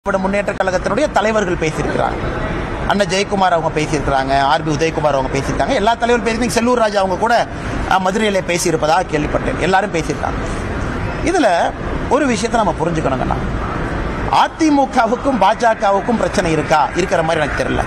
திராவிட முன்னேற்ற கழகத்தினுடைய தலைவர்கள் பேசியிருக்கிறாங்க அண்ணன் ஜெயக்குமார் அவங்க பேசியிருக்கிறாங்க ஆர்பி உதயகுமார் அவங்க பேசியிருக்காங்க எல்லா தலைவரும் பேசி செல்லூர் ராஜா அவங்க கூட அஹ், மதுரையில பேசியிருப்பதாக கேள்விப்பட்டேன் எல்லாரும் பேசியிருக்காங்க இதுல ஒரு விஷயத்தை நம்ம புரிஞ்சுக்கணுங்கண்ணா அதிமுகவுக்கும் பாஜகவுக்கும் பிரச்சனை இருக்கா இருக்கிற மாதிரி எனக்கு தெரியல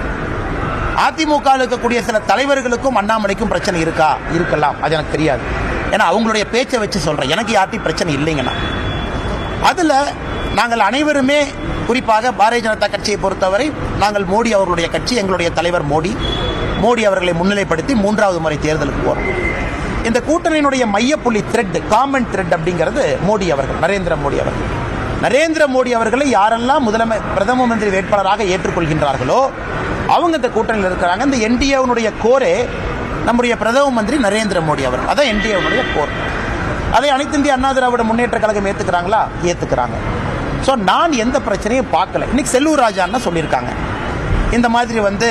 அதிமுக இருக்கக்கூடிய சில தலைவர்களுக்கும் அண்ணாமலைக்கும் பிரச்சனை இருக்கா இருக்கலாம் அது எனக்கு தெரியாது ஏன்னா அவங்களுடைய பேச்சை வச்சு சொல்றேன் எனக்கு யார்ட்டையும் பிரச்சனை இல்லைங்கண்ணா அதுல நாங்கள் அனைவருமே குறிப்பாக பாரதிய ஜனதா கட்சியை பொறுத்தவரை நாங்கள் மோடி அவர்களுடைய கட்சி எங்களுடைய தலைவர் மோடி மோடி அவர்களை முன்னிலைப்படுத்தி மூன்றாவது முறை தேர்தலுக்கு போறோம் இந்த கூட்டணியினுடைய மையப்புள்ளி த்ரெட் காமன் த்ரெட் அப்படிங்கிறது மோடி அவர்கள் நரேந்திர மோடி அவர்கள் நரேந்திர மோடி அவர்களை யாரெல்லாம் முதலமை பிரதம மந்திரி வேட்பாளராக ஏற்றுக்கொள்கின்றார்களோ அவங்க இந்த கூட்டணியில் இருக்கிறாங்க இந்த என்டிஏவுடைய கோரே நம்முடைய பிரதம மந்திரி நரேந்திர மோடி அவர்கள் அதான் என்டிஏவுடைய கோர் அதை அனைத்து இந்திய அண்ணா திராவிட முன்னேற்ற கழகம் ஏத்துக்கிறாங்களா ஏத்துக்கிறாங்க ஸோ நான் எந்த பிரச்சனையும் பார்க்கல இன்னைக்கு செல்லூர் ராஜான்னு சொல்லியிருக்காங்க இந்த மாதிரி வந்து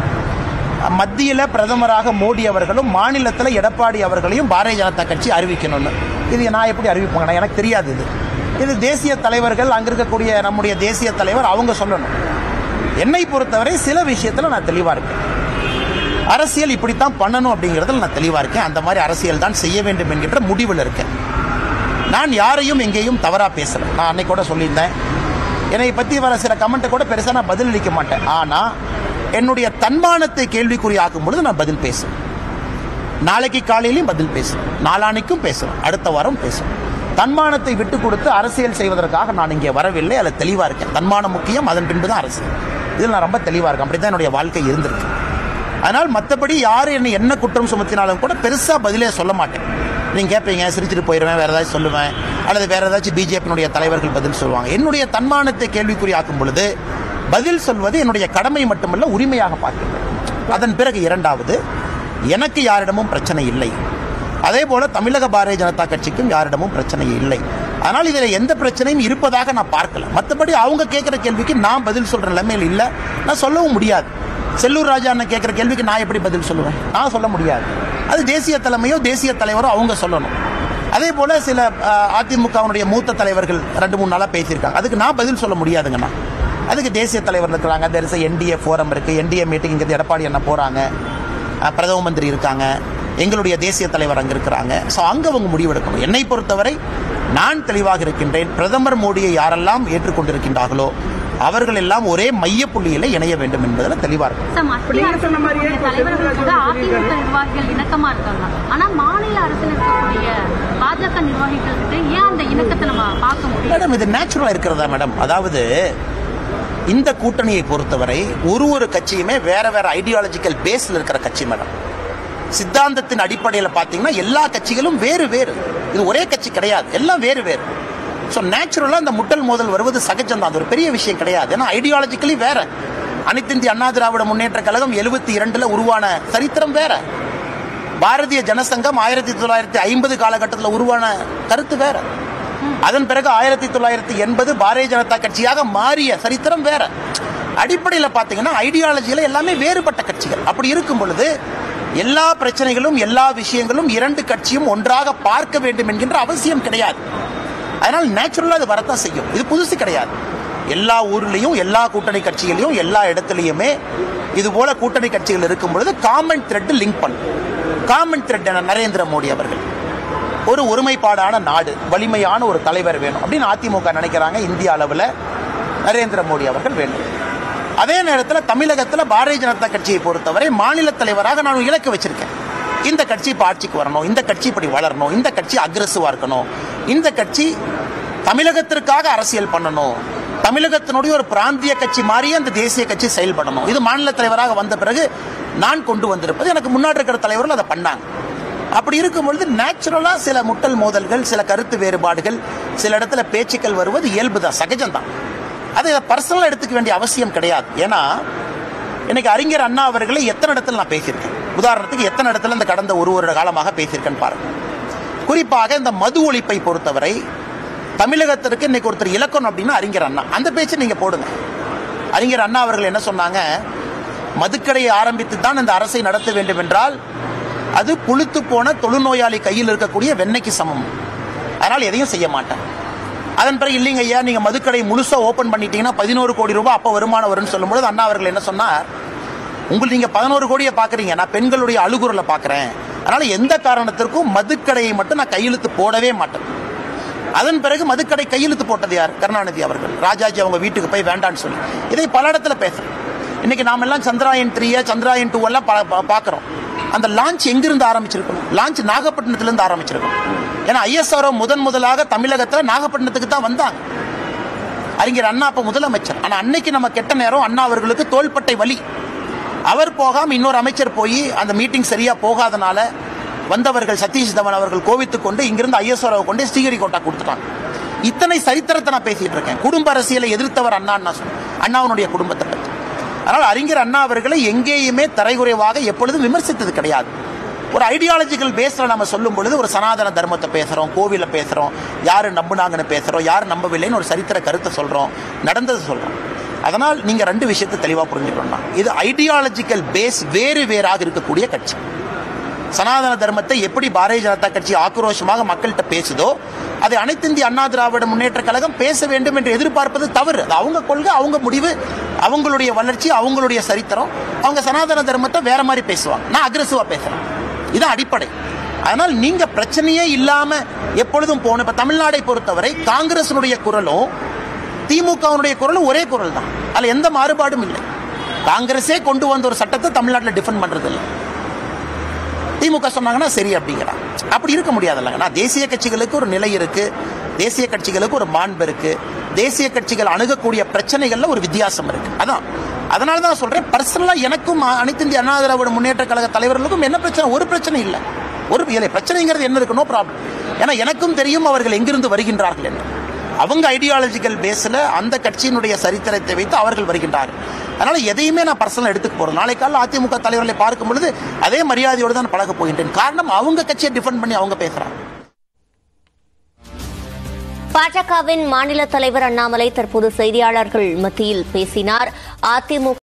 மத்தியில் பிரதமராக மோடி அவர்களும் மாநிலத்தில் எடப்பாடி அவர்களையும் பாரதிய ஜனதா கட்சி அறிவிக்கணும்னு இது நான் எப்படி அறிவிப்பாங்கன்னா எனக்கு தெரியாது இது இது தேசிய தலைவர்கள் அங்க இருக்கக்கூடிய நம்முடைய தேசிய தலைவர் அவங்க சொல்லணும் என்னை பொறுத்தவரை சில விஷயத்தில் நான் தெளிவாக இருக்கேன் அரசியல் இப்படித்தான் பண்ணணும் அப்படிங்கிறதுல நான் தெளிவாக இருக்கேன் அந்த மாதிரி அரசியல் தான் செய்ய வேண்டும் என்கின்ற முடிவில் இருக்கேன் நான் யாரையும் எங்கேயும் தவறாக பேசல நான் அன்னைக்கு கூட சொல்லியிருந்தேன் என்னை பற்றி வர சில கமெண்ட்டை கூட பெருசாக நான் பதிலளிக்க மாட்டேன் ஆனால் என்னுடைய தன்மானத்தை கேள்விக்குறியாக்கும் பொழுது நான் பதில் பேசுவேன் நாளைக்கு காலையிலையும் பதில் பேசுவேன் நாளானைக்கும் பேசுவேன் அடுத்த வாரம் பேசுவேன் தன்மானத்தை விட்டு கொடுத்து அரசியல் செய்வதற்காக நான் இங்கே வரவில்லை அதில் தெளிவாக இருக்கேன் தன்மானம் முக்கியம் அதன் பின்பு தான் அரசியல் இதில் நான் ரொம்ப தெளிவாக இருக்கேன் அப்படி தான் என்னுடைய வாழ்க்கை இருந்திருக்கு அதனால் மற்றபடி யார் என்னை என்ன குற்றம் சுமத்தினாலும் கூட பெருசாக பதிலே சொல்ல மாட்டேன் நீங்கள் கேட்பீங்க சிரிச்சிட்டு போயிடுவேன் வேறு ஏதாச்சும் சொல்லுவேன் அல்லது வேறு ஏதாச்சும் பிஜேபியினுடைய தலைவர்கள் பதில் சொல்லுவாங்க என்னுடைய தன்மானத்தை கேள்விக்குறியாக்கும் பொழுது பதில் சொல்வது என்னுடைய கடமை மட்டுமல்ல உரிமையாக பார்க்கிறேன் அதன் பிறகு இரண்டாவது எனக்கு யாரிடமும் பிரச்சனை இல்லை அதே போல தமிழக பாரதிய ஜனதா கட்சிக்கும் யாரிடமும் பிரச்சனை இல்லை அதனால் இதில் எந்த பிரச்சனையும் இருப்பதாக நான் பார்க்கல மற்றபடி அவங்க கேட்குற கேள்விக்கு நான் பதில் சொல்ற நிலைமையில் இல்லை நான் சொல்லவும் முடியாது செல்லூர் ராஜா அண்ணன் கேட்குற கேள்விக்கு நான் எப்படி பதில் சொல்லுவேன் நான் சொல்ல முடியாது அது தேசிய தலைமையோ தேசிய தலைவரோ அவங்க சொல்லணும் அதே போல சில அஹ், அதிமுகவினுடைய மூத்த தலைவர்கள் ரெண்டு மூணு நாளாக பேசியிருக்காங்க அதுக்கு நான் பதில் சொல்ல முடியாதுங்கண்ணா அதுக்கு தேசிய தலைவர் இருக்கிறாங்க தெரிச என்டிஏ ஃபோரம் இருக்கு என்டிஏ மீட்டிங்கிறது எடப்பாடி அண்ணன் போறாங்க அஹ், பிரதம மந்திரி இருக்காங்க எங்களுடைய தேசிய தலைவர் அங்கே இருக்கிறாங்க ஸோ அங்கே அவங்க முடிவெடுக்கணும் என்னை பொறுத்தவரை நான் தெளிவாக இருக்கின்றேன் பிரதமர் மோடியை யாரெல்லாம் ஏற்றுக்கொண்டிருக்கின்றார்களோ அவர்கள் எல்லாம் ஒரே மையப்புள்ளியில இணைய வேண்டும் என்பதில் தெளிவாக இருக்கும் சார், மத்திய நீங்க சொன்ன மாதிரியே அரசு தலைவர்கள் கூட அதிமுக நிர்வாகிகள் இணக்கமா இருக்காங்க ஆனா மாநில அரசில் இருக்கக்கூடிய பாஜக நிர்வாகிகள் கிட்ட ஏன் அந்த இணக்கத்தை நம்ம பார்க்க முடியும் மேடம் இது நேச்சுரலா இருக்கிறதா மேடம் அதாவது இந்த கூட்டணியை பொறுத்தவரை ஒரு ஒரு கட்சியுமே வேற வேற ஐடியாலஜிக்கல் பேஸ்ல இருக்கிற கட்சி மேடம் சித்தாந்தத்தின் அடிப்படையில் பார்த்தீங்கன்னா எல்லா கட்சிகளும் வேறு வேறு இது ஒரே கட்சி கிடையாது எல்லாம் வேறு வேறு ஸோ நேச்சுரலாக இந்த முட்டல் மோதல் வருவது சகஜம் தான் அது ஒரு பெரிய விஷயம் கிடையாது ஏன்னா ஐடியாலஜிக்கலி வேற அனைத்து இந்திய அண்ணா திராவிட முன்னேற்ற கழகம் எழுபத்தி இரண்டுல உருவான சரித்திரம் வேற பாரதிய ஜனசங்கம் ஆயிரத்தி தொள்ளாயிரத்தி ஐம்பது காலகட்டத்தில் உருவான கருத்து வேற அதன் பிறகு ஆயிரத்தி தொள்ளாயிரத்தி எண்பது பாரதிய ஜனதா கட்சியாக மாறிய சரித்திரம் வேற அடிப்படையில் பார்த்தீங்கன்னா ஐடியாலஜியில் எல்லாமே வேறுபட்ட கட்சிகள் அப்படி இருக்கும் பொழுது எல்லா பிரச்சனைகளும் எல்லா விஷயங்களும் இரண்டு கட்சியும் ஒன்றாக பார்க்க வேண்டும் என்கின்ற அவசியம் கிடையாது அதனால் நேச்சுரலாக அது வரத்தான் செய்யும் இது புதுசு கிடையாது எல்லா ஊர்லேயும் எல்லா கூட்டணி கட்சிகளையும் எல்லா இடத்துலையுமே இது போல கூட்டணி கட்சிகள் இருக்கும் பொழுது காமன் த்ரெட் லிங்க் பண்ணும் காமன் த்ரெட் என நரேந்திர மோடி அவர்கள் ஒரு ஒருமைப்பாடான நாடு வலிமையான ஒரு தலைவர் வேணும் அப்படின்னு அதிமுக நினைக்கிறாங்க இந்திய அளவில் நரேந்திர மோடி அவர்கள் வேண்டும் அதே நேரத்தில் தமிழகத்தில் பாரதிய ஜனதா கட்சியை பொறுத்தவரை மாநில தலைவராக நான் ஒரு இலக்கு வச்சிருக்கேன் இந்த கட்சி இப்போ ஆட்சிக்கு வரணும் இந்த கட்சி இப்படி வளரணும் இந்த கட்சி அக்ரெசிவாக இருக்கணும் இந்த கட்சி தமிழகத்திற்காக அரசியல் பண்ணணும் தமிழகத்தினுடைய ஒரு பிராந்திய கட்சி மாதிரியே அந்த தேசிய கட்சி செயல்படணும் இது மாநில தலைவராக வந்த பிறகு நான் கொண்டு வந்திருப்பது எனக்கு முன்னாடி இருக்கிற தலைவர்கள் அதை பண்ணாங்க அப்படி இருக்கும் பொழுது நேச்சுரலா சில முட்டல் மோதல்கள் சில கருத்து வேறுபாடுகள் சில இடத்துல பேச்சுக்கள் வருவது இயல்புதான் சகஜம்தான் அதை பர்சனலாக எடுத்துக்க வேண்டிய அவசியம் கிடையாது ஏன்னா இன்னைக்கு அறிஞர் அண்ணா அவர்களை எத்தனை இடத்துல நான் பேசியிருக்கேன் உதாரணத்துக்கு எத்தனை இடத்துல இந்த கடந்த ஒரு வருட காலமாக பேசியிருக்கேன்னு பாருங்க குறிப்பாக இந்த மது ஒழிப்பை பொறுத்தவரை தமிழகத்திற்கு இன்னைக்கு ஒருத்தர் இலக்கணம் அப்படின்னா அறிஞர் அண்ணா அந்த பேச்சை நீங்க போடுங்க அறிஞர் அண்ணா அவர்கள் என்ன சொன்னாங்க மதுக்கடையை ஆரம்பித்து தான் இந்த அரசை நடத்த வேண்டும் என்றால் அது புளித்து போன தொழுநோயாளி கையில் இருக்கக்கூடிய வெண்ணெய்க்கு சமம் அதனால் எதையும் செய்ய மாட்டேன் அதன் பிறகு இல்லைங்க ஐயா நீங்க மதுக்கடை முழுசா ஓபன் பண்ணிட்டீங்கன்னா பதினோரு கோடி ரூபாய் அப்ப வருமானம் வரும்னு சொல்லும்போது அண்ணா அவர்கள் என்ன சொன்னார் உங்களுக்கு நீங்க பதினோரு கோடியை பாக்குறீங்க நான் பெண்களுடைய அழுகுறலை பாக்குறேன் அதனால எந்த காரணத்திற்கும் மதுக்கடையை மட்டும் நான் கையெழுத்து போடவே மாட்டேன் அதன் பிறகு மதுக்கடை கையெழுத்து போட்டது யார் கருணாநிதி அவர்கள் ராஜாஜி அவங்க வீட்டுக்கு போய் வேண்டான்னு சொல்லி இதை பல இடத்துல பேசுறேன் இன்னைக்கு நாம எல்லாம் சந்திராயன் த்ரீய சந்திராயன் டூ எல்லாம் பா- பா- பார்க்கறோம் அந்த லான்ச் எங்கிருந்து ஆரம்பிச்சிருக்கணும் லான்ச் நாகப்பட்டினத்திலிருந்து ஆரம்பிச்சிருக்கணும் ஏன்னா ஐஎஸ்ஆர்ஓ முதன் முதலாக தமிழகத்துல நாகப்பட்டினத்துக்கு தான் வந்தாங்க அறிஞர் அண்ணா அப்ப முதலமைச்சர் ஆனா அன்னைக்கு நம்ம கெட்ட நேரம் அண்ணா அவர்களுக்கு தோள்பட்டை வலி அவர் போகாம இன்னொரு அமைச்சர் போய் அந்த மீட்டிங் சரியா போகாதனால வந்தவர்கள் சதீஷ் தவன் அவர்கள் கோவித்துக் கொண்டு இங்கிருந்து ஐஎஸ்ஆர்ஓ கொண்டு ஸ்ரீஹரிகோட்டா கொடுத்துட்டாங்க இத்தனை சரித்திரத்தை நான் பேசிட்டு இருக்கேன் குடும்ப அரசியலை எதிர்த்தவர் அண்ணா அண்ணா சொன்னேன். அண்ணாவுடைய குடும்பத்தை பற்றி அதனால் அறிஞர் அண்ணா அவர்களை எங்கேயுமே தரைகுறைவாக எப்பொழுதும் விமர்சித்தது கிடையாது ஒரு ஐடியாலஜிக்கல் பேஸ்ல நம்ம சொல்லும் பொழுது ஒரு சனாதன தர்மத்தை பேசுறோம் கோவில பேசுறோம் யாரு நம்புனாங்கன்னு பேசுறோம் யாரு நம்பவில்லைன்னு ஒரு சரித்திர கருத்தை சொல்றோம் நடந்தது சொல்றோம் அதனால் நீங்க ரெண்டு விஷயத்தை தெளிவா புரிஞ்சுக்கணும் இது ஐடியாலஜிக்கல் பேஸ் வேறு வேறாக இருக்கக்கூடிய கட்சி சனாதன தர்மத்தை எப்படி பாரதிய ஜனதா கட்சி ஆக்ரோஷமாக மக்கள்கிட்ட பேசுதோ அதை அனைத்து இந்திய அண்ணா திராவிட முன்னேற்ற கழகம் பேச வேண்டும் என்று எதிர்பார்ப்பது தவறு அது அவங்க கொள்கை அவங்க முடிவு அவங்களுடைய வளர்ச்சி அவங்களுடைய சரித்திரம் அவங்க சனாதன தர்மத்தை வேற மாதிரி பேசுவாங்க நான் அக்ரெசிவா பேசுறேன் இதுதான் அடிப்படை அதனால் நீங்க பிரச்சனையே இல்லாம எப்பொழுதும் போன இப்ப தமிழ்நாடை பொறுத்தவரை காங்கிரசினுடைய குரலும் திமுகவினுடைய குரலும் ஒரே குரல் தான் அதுல எந்த மாறுபாடும் இல்லை காங்கிரஸே கொண்டு வந்த ஒரு சட்டத்தை தமிழ்நாட்டில் டிஃபெண்ட் பண்றது இல்லை திமுக சொன்னாங்கன்னா சரி அப்படிங்கிறான் அப்படி இருக்க முடியாதுல்லங்க நான் தேசிய கட்சிகளுக்கு ஒரு நிலை இருக்கு தேசிய கட்சிகளுக்கு ஒரு மாண்பு இருக்கு தேசிய கட்சிகள் அணுகக்கூடிய பிரச்சனைகள்ல ஒரு வித்தியாசம் இருக்கு அதான் அதனால தான் நான் சொல்றேன் பர்சனலா எனக்கும் அனைத்து இந்திய அண்ணா திராவிட முன்னேற்ற கழக தலைவர்களுக்கும் என்ன பிரச்சனை ஒரு பிரச்சனை இல்லை ஒரு இல்லை பிரச்சனைங்கிறது என்ன இருக்கு நோ ப்ராப்ளம் ஏன்னா எனக்கும் தெரியும் அவர்கள் எங்கிருந்து வருகின்றார்கள் என்று அவங்க ஐடியாலஜிக்கல் பேஸ்ல அந்த கட்சியினுடைய சரித்திரத்தை வைத்து அவர்கள் வருகின்றார்கள் அதனால எதையுமே நான் பர்சனல் எடுத்துக்க போறேன் நாளை காலையில் அதிமுக தலைவர்களை பார்க்கும் பொழுது அதே மரியாதையோடு தான் பழக போகின்றேன் காரணம் அவங்க கட்சியை டிஃபெண்ட் பண்ணி அவங்க பேசுறாங்க பாஜகவின் மாநில தலைவர் அண்ணாமலை தற்போது செய்தியாளர்கள் மத்தியில் பேசினார் அதிமுக